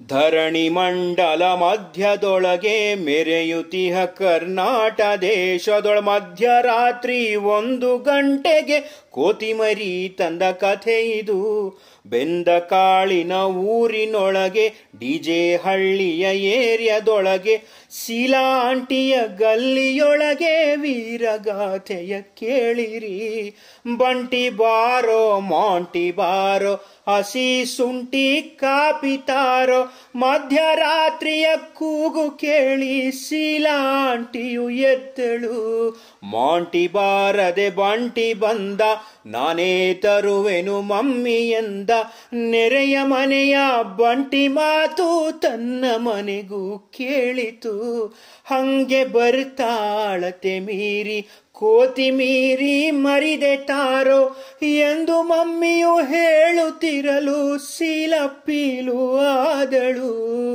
ಧರಣಿ ಮಂಡಲ ಮಧ್ಯದೊಳಗೆ ಮೆರೆಯುತಿಹ ಕರ್ನಾಟ ದೇಶದೊಳ ಮಧ್ಯರಾತ್ರಿ ಒಂದು ಗಂಟೆಗೆ ಕೋತಿಮರಿ ತಂದ ಕಥೆ ಇದು ಬೆಂದ ಕಾಳಿನ ಊರಿನೊಳಗೆ ಡಿಜೆ ಹಳ್ಳಿಯ ಏರಿಯಾದೊಳಗೆ ಶೀಲಾ ಆಂಟಿಯ ಗಲ್ಲಿಯೊಳಗೆ ವೀರಗಾಥೆಯ ಕೇಳಿರಿ ಬಂಟಿ ಬಾರೋ ಮಾಂಟಿ ಬಾರೋ ಹಸಿ ಸುಂಟಿ ಕಾಪಿತಾರೋ ಮಧ್ಯರಾತ್ರಿಯ ಕೂಗು ಕೇಳಿ ಶೀಲಾ ಆಂಟಿಯು ಎದ್ದಳು ಮಾಂಟಿ ಬಾರದೆ ಬಂಟಿ ಬಂದ ನಾನೇ ತರುವೆನು ಮಮ್ಮಿ ಎಂದ ನೆರೆಯ ಮನೆಯ ಬಂಟಿ ಮಾತು ತನ್ನ ಮನೆಗೂ ಕೇಳಿತು ಹಂಗೆ ಬರ್ತಾಳತೆ ಮೀರಿ ಕೋತಿ ಮೀರಿ ಮರಿದೆ ತಾರೋ ಎಂದು ಮಮ್ಮಿಯು ಹೇಳುತ್ತಿರಲು ಶೀಲಪ್ಪೀಲು ಆದಳು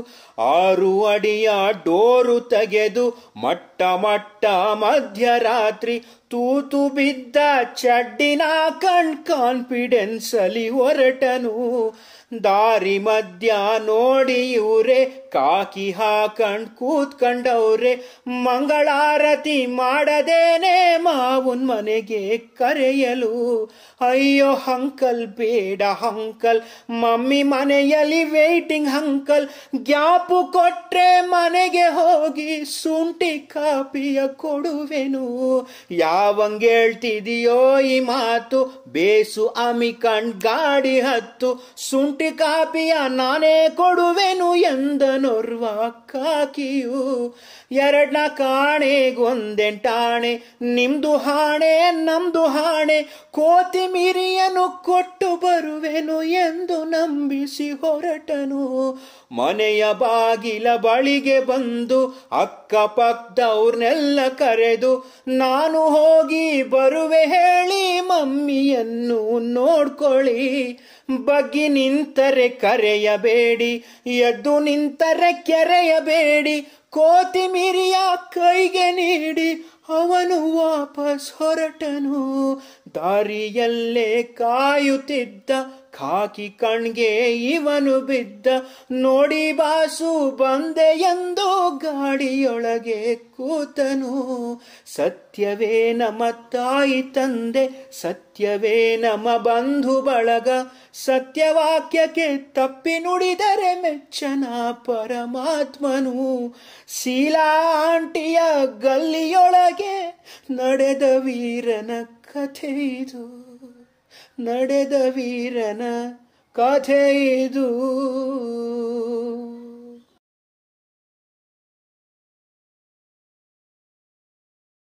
ಆರು ಅಡಿಯ ಡೋರು ತೆಗೆದು ಮಟ್ಟ ಮಟ್ಟ ಮಧ್ಯರಾತ್ರಿ ತೂತು ಬಿದ್ದ ಚಡ್ಡಿನ ಕಣ್ ಕಾನ್ಫಿಡೆನ್ಸ್ ಅಲ್ಲಿ ಹೊರಟನು ದಾರಿ ಮಧ್ಯ ನೋಡಿ ಇವ್ರೆ ಕಾಕಿ ಹಾಕಂಡ್ ಕೂತ್ಕಂಡವ್ರೆ ಮಂಗಳಾರತಿ ಮಾಡದೇನೆ ಮಾವನ್ ಮನೆಗೆ ಕರೆಯಲು ಅಯ್ಯೋ ಹಂಕಲ್ ಬೇಡ ಹಂಕಲ್ ಮಮ್ಮಿ ಮನೆಯಲ್ಲಿ ವೇಟಿಂಗ್ ಹಂಕಲ್ ಗ್ಯಾಪು ಕೊಟ್ರೆ ಮನೆಗೆ ಹೋಗಿ ಶುಂಠಿ ಕಾಪಿಯ ಕೊಡುವೆನು ಯಾವಂಗ್ ಹೇಳ್ತಿದೆಯೋ ಈ ಮಾತು ಬೇಸು ಅಮಿಕಂಡ್ ಗಾಡಿ ಹತ್ತು ಶುಂಠಿ ಕಾಪಿಯ ನಾನೇ ಕೊಡುವೆನು ಎಂದನೋರ್ವ ಕಾಕಿಯು ಎರಡ್ನ ಕಾಣೆಗೊಂದೆಂಟಾಣೆ ನಿಮ್ದು ಹಾಣೆ ನಮ್ದು ಹಾಣೆ ಕೋತಿ ಮಿರಿಯನು ಕೊಟ್ಟು ಬರುವೆನು ಎಂದು ನಂಬಿಸಿ ಹೊರಟನು ಮನೆಯ ಬಾಗಿಲ ಬಳಿಗೆ ಬಂದು ಅಕ್ಕಪಕ್ಕದವ್ರನ್ನೆಲ್ಲ ಕರೆದು ನಾನು ಹೋಗಿ ಬರುವೆ ಹೇಳಿ ಮಮ್ಮಿಯನ್ನು ನೋಡ್ಕೊಳ್ಳಿ ಬಗ್ಗಿ ನಿಂತರೆ ಕರೆಯಬೇಡಿ ಎದ್ದು ನಿಂತರೆ ಕೆರೆಯಬೇಡಿ ಕೋತಿ ಮಿರಿಯ ಕೈಗೆ ನೀಡಿ ಅವನು ವಾಪಸ್ ಹೊರಟನು ದಾರಿಯಲ್ಲೇ ಕಾಯುತ್ತಿದ್ದ ಖಾಕಿ ಕಣ್ಗೆ ಇವನು ಬಿದ್ದ ನೋಡಿ ಬಾಸು ಬಂದೆ ಎಂದು ಗಾಡಿಯೊಳಗೆ ಕೂತನು ಸತ್ಯವೇ ನಮ್ಮ ತಾಯಿ ತಂದೆ ಸತ್ಯವೇ ನಮ್ಮ ಬಂಧು ಬಳಗ ಸತ್ಯವಾಕ್ಯಕ್ಕೆ ತಪ್ಪಿ ನುಡಿದರೆ ಮೆಚ್ಚನ ಪರಮಾತ್ಮನು ಶೀಲಾ ಆಂಟಿಯ ಗಲ್ಲಿಯೊಳಗೆ ನಡೆದ ವೀರನ ಕಥೆ ಇದು ನಡೆದ ವೀರನ ಕಥೆ ಇದು